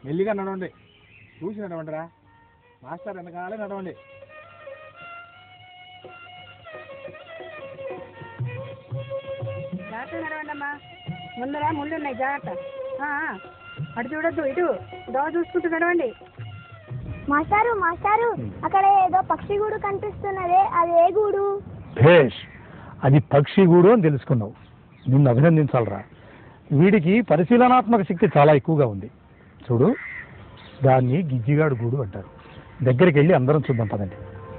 మెల్లిగా నడవండి చూసి నడవండిరా మాస్టర్ వెనకాలే నడవండి జాగ్రత్త నడవండి అమ్మా ముందర ముళ్ళు ఉన్నాయి జాగ్రత్త ఆ, ఆ. అటు చూడొద్దు ఇటు దోవ చూసుకుంటూ నడవండి మాస్టారు మాస్టారు అక్కడ ఏదో పక్షి గూడు కనిపిస్తున్నదే అది ఏ గూడు భేష్ అది పక్షి గూడు అని తెలుసుకున్నావు నిన్ను అభినందించాలరా వీడికి పరిశీలనాత్మక శక్తి చాలా ఎక్కువగా ఉంది చూడు దాన్ని గిజ్జిగాడు గూడు అంటారు దగ్గరికి వెళ్ళి అందరం చూద్దాం పదండి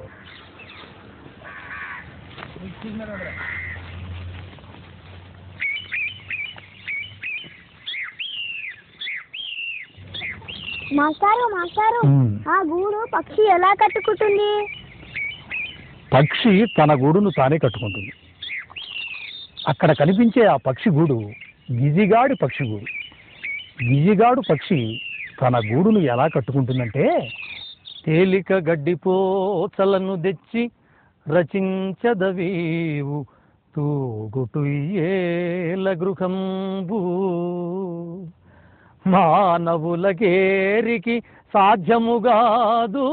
మాస్టారు మాస్టారు ఉమ్. ఆ గూడు పక్షి ఎలా కట్టుకుంటుంది పక్షి తన గూడును తానే కట్టుకుంటుంది అక్కడ కనిపించే ఆ పక్షి గూడు గిజిగాడి పక్షి గూడు గిజిగాడు పక్షి తన గూడును ఎలా కట్టుకుంటుందంటే తేలిక గడ్డిపోచలను తెచ్చి రచించదవీవు తూగుటుయ్యేల గృహంబు మానవులకేరికి సాధ్యముగాదు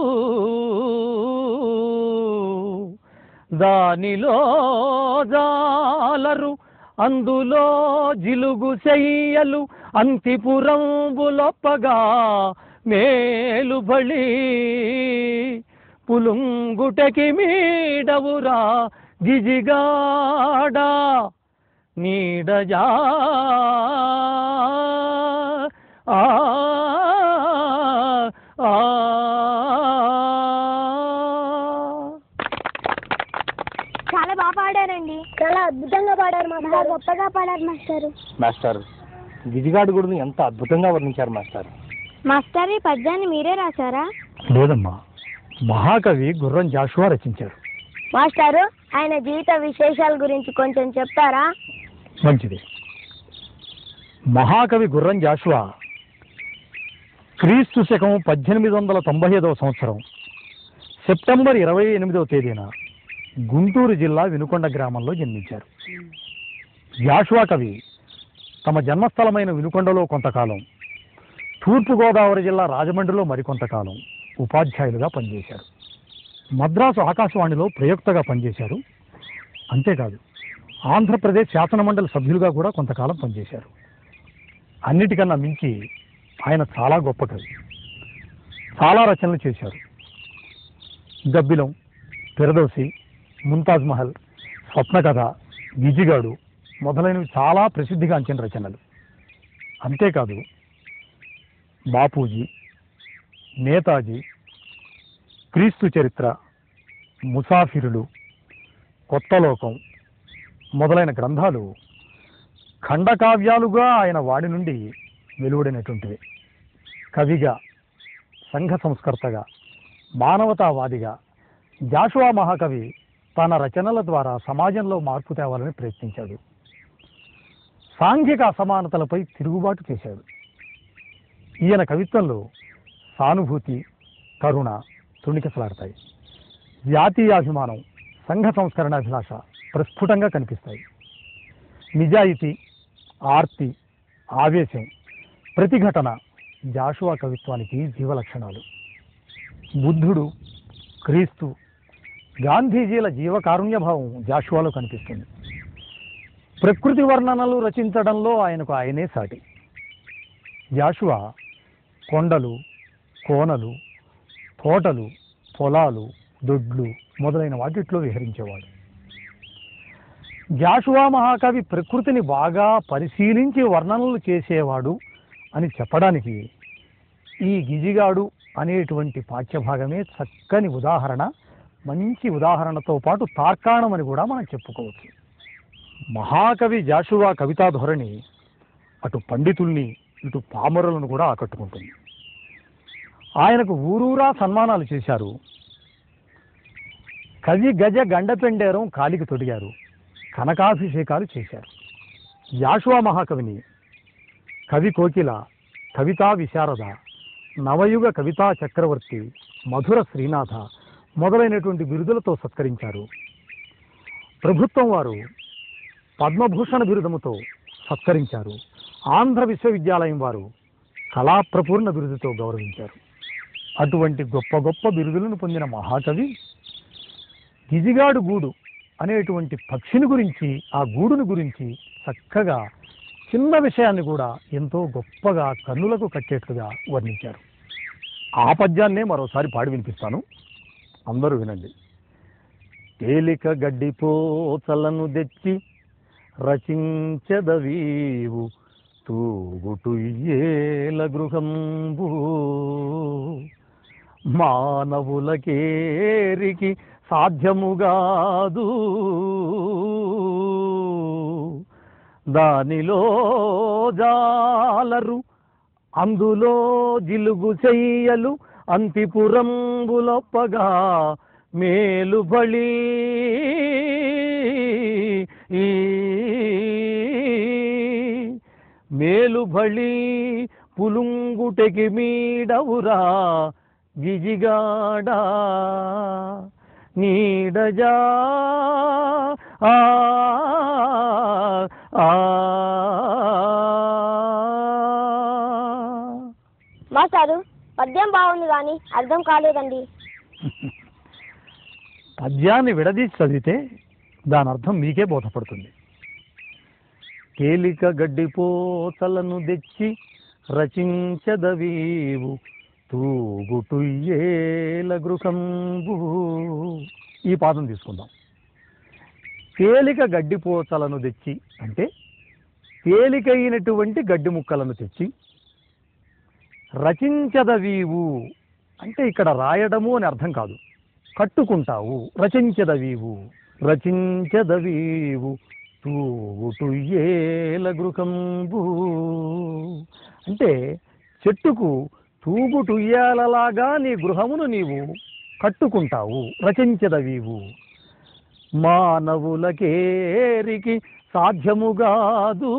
దానిలో జాలరు అందులో జిలుగు చెయ్యలు అంతిపురంబులొప్పగా మేలుబళి పులుంగుటకి మీడవురా గిజిగాడా నీడజా ఆ ఆ చాలా బాగా పాడారండి చాలా అద్భుతంగా పాడారు మాస్టర్ గొప్పగా పాడారు మాస్టారు మాస్టర్ గిజిగాడు గుడిని ఎంత అద్భుతంగా వర్ణించారు మాస్టర్ మాస్టర్ ఈ పద్యాన్ని మీరే రాశారా లేదమ్మా మహాకవి గుర్రం జాషువా రచించారు మాస్టారు ఆయన జీవిత విశేషాల గురించి కొంచెం చెప్తారా మంచిది మహాకవి గుర్రం జాషువా క్రీస్తు శకం పద్దెనిమిది వందల తొంభై ఐదవ సంవత్సరం సెప్టెంబర్ ఇరవై ఎనిమిదవ తేదీన గుంటూరు జిల్లా వినుకొండ గ్రామంలో జన్మించారు జాషువా కవి తమ జన్మస్థలమైన వినుకొండలో కొంతకాలం తూర్పుగోదావరి జిల్లా రాజమండ్రిలో మరికొంతకాలం ఉపాధ్యాయులుగా పనిచేశారు మద్రాసు ఆకాశవాణిలో ప్రయుక్తగా పనిచేశారు అంతేకాదు ఆంధ్రప్రదేశ్ శాసనమండలి సభ్యులుగా కూడా కొంతకాలం పనిచేశారు అన్నిటికన్నా మించి ఆయన చాలా గొప్ప కవి చాలా రచనలు చేశారు గబ్బిలం పిరదోసి ముంతాజ్ మహల్ స్వప్నకథ గిజిగాడు మొదలైనవి చాలా ప్రసిద్ధిగాంచిన రచనలు అంతేకాదు బాపూజీ నేతాజీ క్రీస్తు చరిత్ర ముసాఫిరులు కొత్త లోకం మొదలైన గ్రంథాలు ఖండకావ్యాలుగా ఆయన వాడి నుండి వెలువడినటువంటివి కవిగా సంఘ సంస్కర్తగా మానవతావాదిగా జాషువా మహాకవి తన రచనల ద్వారా సమాజంలో మార్పు తేవాలని ప్రయత్నించాడు సాంఘిక అసమానతలపై తిరుగుబాటు చేశాడు ఈయన కవిత్వంలో సానుభూతి కరుణ తుణికిసలాడతాయి జాతీయాభిమానం సంఘ సంస్కరణాభిలాష ప్రస్ఫుటంగా కనిపిస్తాయి నిజాయితీ ఆర్తి ఆవేశం ప్రతిఘటన జాషువా కవిత్వానికి జీవలక్షణాలు బుద్ధుడు క్రీస్తు గాంధీజీల జీవకారుణ్య భావం జాషువాలో కనిపిస్తుంది ప్రకృతి వర్ణనలు రచించడంలో ఆయనకు ఆయనే సాటి జాషువా కొండలు కోనలు తోటలు పొలాలు దొడ్లు మొదలైన వాటిట్లో విహరించేవాడు జాషువా మహాకవి ప్రకృతిని బాగా పరిశీలించి వర్ణనలు చేసేవాడు అని చెప్పడానికి ఈ గిజిగాడు అనేటువంటి పాఠ్యభాగమే చక్కని ఉదాహరణ మంచి ఉదాహరణతో పాటు తార్కాణం అని కూడా మనం చెప్పుకోవచ్చు మహాకవి జాషువా కవితా ధోరణి అటు పండితుల్ని ఇటు పామరులను కూడా ఆకట్టుకుంటుంది ఆయనకు ఊరూరా సన్మానాలు చేశారు కవి గజ గండపెండేరం కాలికి తొడిగారు కనకాభిషేకాలు చేశారు యాషువా మహాకవిని కవి కోకిల కవితా విశారద నవయుగ కవితా చక్రవర్తి మధుర శ్రీనాథ మొదలైనటువంటి బిరుదులతో సత్కరించారు ప్రభుత్వం వారు పద్మభూషణ బిరుదముతో సత్కరించారు ఆంధ్ర విశ్వవిద్యాలయం వారు కళాప్రపూర్ణ బిరుదుతో గౌరవించారు అటువంటి గొప్ప గొప్ప బిరుదులను పొందిన మహాకవి గిజిగాడు గూడు అనేటువంటి పక్షిని గురించి ఆ గూడుని గురించి చక్కగా చిన్న విషయాన్ని కూడా ఎంతో గొప్పగా కన్నులకు కట్టేట్లుగా వర్ణించారు ఆ పద్యాన్నే మరోసారి పాడి వినిపిస్తాను అందరూ వినండి తేలిక గడ్డిపోచలను తెచ్చి రచించదవీవు తూగుటుయ్యేల గృహంబు మానవులకేరికి సాధ్యముగాదు దానిలో జాలరు అందులో జిలుగు చెయ్యలు అంతిపురంబులొప్పగా మేలు బళి మేలు బళి పులుంగుటకి మీడవురా గిజిగాడా నీడజా ఆ ఆ మాస్టారు పద్యం బాగుంది కానీ అర్థం కాలేదండి పద్యాన్ని విడదీసి చదివితే దాని అర్థం మీకే బోధపడుతుంది తేలిక గడ్డిపోతలను తెచ్చి రచించదవీవు తూగుటుయ్యేల గృహంబు ఈ పాదం తీసుకుందాం తేలిక గడ్డిపోతలను తెచ్చి అంటే తేలికైనటువంటి గడ్డి ముక్కలను తెచ్చి రచించదవీవు అంటే ఇక్కడ రాయడము అని అర్థం కాదు కట్టుకుంటావు రచించదవీవు రచించదవీవు తూగుటుయ్యేల గృహంబు అంటే చెట్టుకు తూగుటుయ్యాలలాగా నీ గృహమును నీవు కట్టుకుంటావు రచించదవీవు మానవులకేరికి సాధ్యముగాదు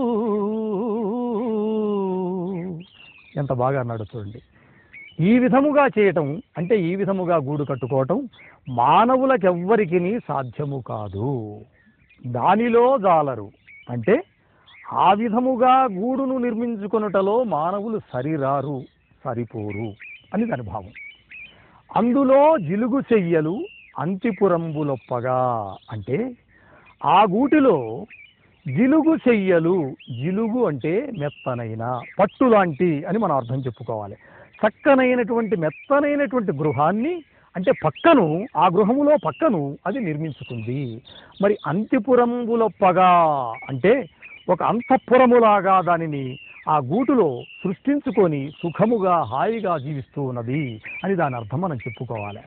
ఎంత బాగా అన్నాడు చూడండి ఈ విధముగా చేయటం అంటే ఈ విధముగా గూడు కట్టుకోవటం మానవులకెవ్వరికి సాధ్యము కాదు దానిలో జాలరు అంటే ఆ విధముగా గూడును నిర్మించుకొనుటలో మానవులు సరిరారు సరిపోరు అని దాని భావం అందులో జిలుగు చెయ్యలు అంతిపురంబులొప్పగా అంటే ఆ గూటిలో జిలుగు చెయ్యలు జిలుగు అంటే మెత్తనైన పట్టు లాంటి అని మనం అర్థం చెప్పుకోవాలి చక్కనైనటువంటి మెత్తనైనటువంటి గృహాన్ని అంటే పక్కను ఆ గృహములో పక్కను అది నిర్మించుకుంది మరి అంతిపురంబులొప్పగా అంటే ఒక అంతఃపురములాగా దానిని ఆ గూటులో సృష్టించుకొని సుఖముగా హాయిగా జీవిస్తూ ఉన్నది అని దాని అర్థం మనం చెప్పుకోవాలి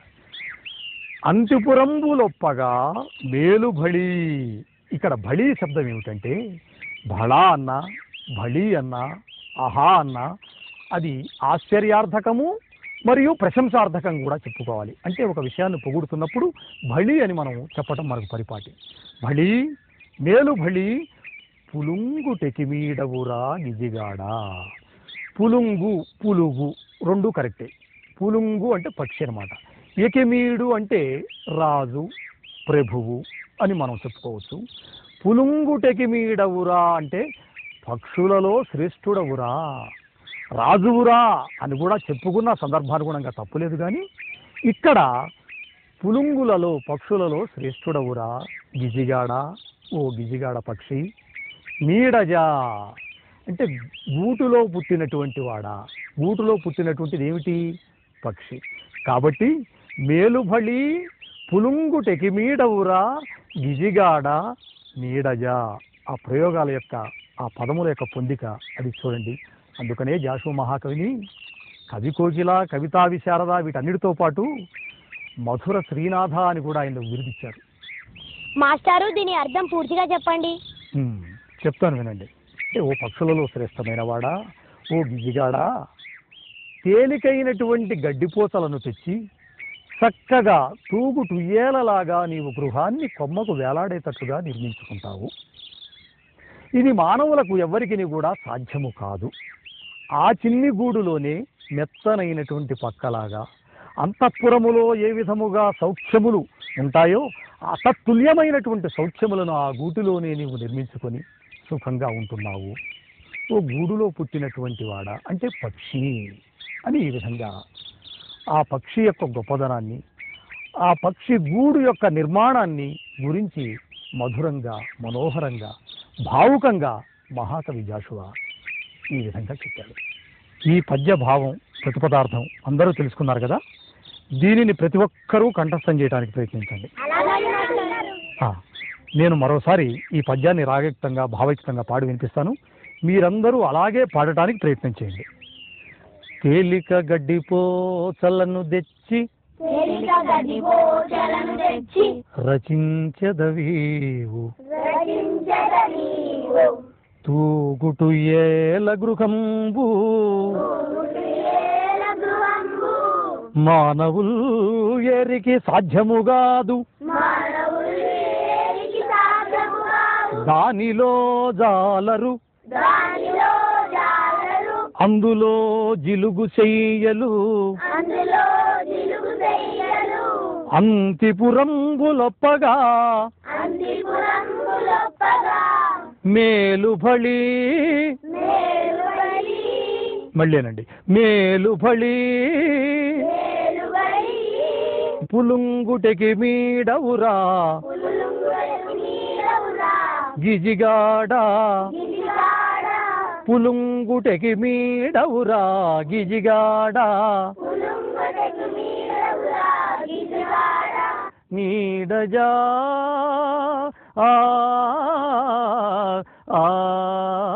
అంతిపురంబులొప్పగా మేలు బళి ఇక్కడ బళి శబ్దం ఏమిటంటే బళా అన్న బళి అన్న అహా అన్న అది ఆశ్చర్యార్థకము మరియు ప్రశంసార్థకం కూడా చెప్పుకోవాలి అంటే ఒక విషయాన్ని పొగుడుతున్నప్పుడు బళి అని మనం చెప్పటం మనకు పరిపాటి బళి మేలు బళి పులుంగు టెకిమీడవురా గిజిగాడా పులుంగు పులుగు రెండు కరెక్టే పులుంగు అంటే పక్షి అనమాట ఎకిమీడు అంటే రాజు ప్రభువు అని మనం చెప్పుకోవచ్చు పులుంగు టెకిమీడవురా అంటే పక్షులలో శ్రేష్ఠుడవురా రాజువురా అని కూడా చెప్పుకున్న సందర్భానుగుణంగా తప్పులేదు కానీ ఇక్కడ పులుంగులలో పక్షులలో శ్రేష్ఠుడవురా గిజిగాడ ఓ గిజిగాడ పక్షి నీడజా అంటే గూటులో పుట్టినటువంటి వాడా గూటులో పుట్టినటువంటిది ఏమిటి పక్షి కాబట్టి మేలుబలి పులుంగు టెకిమీడవురా గిజిగాడ నీడజా ఆ ప్రయోగాల యొక్క ఆ పదముల యొక్క పొందిక అది చూడండి అందుకనే జాషు మహాకవిని కవి కోకిల కవితా విశారద వీటన్నిటితో పాటు మధుర శ్రీనాథ అని కూడా ఆయన విరిదిచ్చారు మాస్టారు దీని అర్థం పూర్తిగా చెప్పండి ఉమ్, చెప్తాను వినండి అంటే ఓ పక్షులలో శ్రేష్టమైన వాడా ఓ గిజిగాడా తేలికైనటువంటి గడ్డిపోతలను తెచ్చి చక్కగా తూగు టుయ్యేలలాగా నీవు గృహాన్ని కొమ్మకు వేలాడేటట్లుగా నిర్మించుకుంటావు ఇది మానవులకు ఎవ్వరికి కూడా సాధ్యము కాదు ఆ చిన్ని గూడులోనే మెత్తనైనటువంటి పక్కలాగా అంతఃపురములో ఏ విధముగా సౌఖ్యములు ఉంటాయో ఆ తత్తుల్యమైనటువంటి సౌఖ్యములను ఆ గూటిలోనే నీవు నిర్మించుకొని సుఖంగా ఉంటున్నావు ఓ గూడులో పుట్టినటువంటి వాడా అంటే పక్షి అని ఈ విధంగా ఆ పక్షి యొక్క గొప్పదనాన్ని ఆ పక్షి గూడు యొక్క నిర్మాణాన్ని గురించి మధురంగా మనోహరంగా భావుకంగా మహాకవి జాషువా ఈ విధంగా చెప్పాడు ఈ పద్య భావం ప్రతిపదార్థం అందరూ తెలుసుకున్నారు కదా దీనిని ప్రతి ఒక్కరూ కంఠస్థం చేయడానికి ప్రయత్నించండి ఆ, నేను మరోసారి ఈ పద్యాన్ని రాగయుక్తంగా భావయుక్తంగా పాడి వినిపిస్తాను మీరందరూ అలాగే పాడటానికి ప్రయత్నం చేయండి తేలిక గడ్డిపోచలను తెచ్చి రచించదవీవు తూగుటు ఏల గృహంబు మానవుల్ ఎరికి సాధ్యముగాదు దానిలో జాలరు అందులో జిలుగు చెయ్యలు అంతిపురంబులొప్పగా మేలుబళి మళ్ళీనండి మేలుబళి పులుంగుటకి మీడవురా గిజిగాడా పులుంగుటకి మీడవురా గిజిగాడా నీడజా ఆ ఆ